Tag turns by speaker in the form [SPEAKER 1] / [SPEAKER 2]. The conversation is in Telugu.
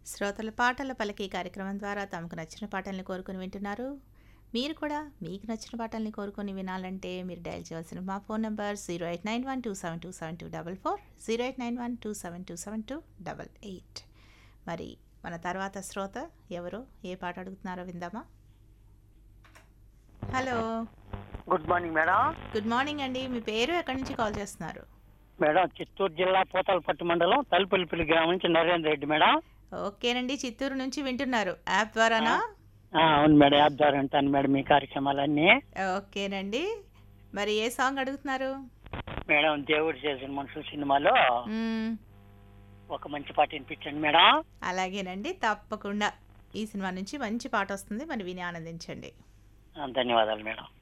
[SPEAKER 1] శ్రోతల పాటల పలికి కార్యక్రమం ద్వారా తమకు నచ్చిన పాటల్ని కోరుకుని వింటున్నారు మీరు కూడా మీకు నచ్చిన పాటల్ని కోరుకొని వినాలంటే మీరు డయల్ చేయాల్సిన మా phone number zero eight nine one two seven two seven two double four zero eight nine one two seven two seven two double eight మరి మన తర్వాత శ్రోత ఎవరు ఏ పాట అడుగుతున్నారో విందామా hello
[SPEAKER 2] good morning madam
[SPEAKER 1] good morning అండి మీ పేరు ఎక్కడి నుంచి కాల్ చేస్తున్నారు
[SPEAKER 2] మేడం చిత్తూరు జిల్లా పోతాలపట్టు మండలం తలుపులిపిల్లి గ్రామం నుంచి నరేంద్ర రెడ్డి మేడం
[SPEAKER 1] ఓకేనండి చిత్తూరు నుంచి వింటున్నారు యాప్ ద్వారానా
[SPEAKER 2] ఆ, అవును మేడం యాప్ ద్వారా ఉంటాను మేడం మీ కార్యక్రమాలన్నీ
[SPEAKER 1] ఓకేనండి మరి ఏ సాంగ్ అడుగుతున్నారు
[SPEAKER 2] మేడం దేవుడు చేసిన మనుషుల సినిమాలో
[SPEAKER 1] మ్మ్,
[SPEAKER 2] ఒక మంచి పాట వినిపించండి మేడం
[SPEAKER 1] అలాగేనండి తప్పకుండా ఈ సినిమా నుంచి మంచి పాట వస్తుంది మరి విని ఆనందించండి
[SPEAKER 2] ఆ, ధన్యవాదాలు మేడం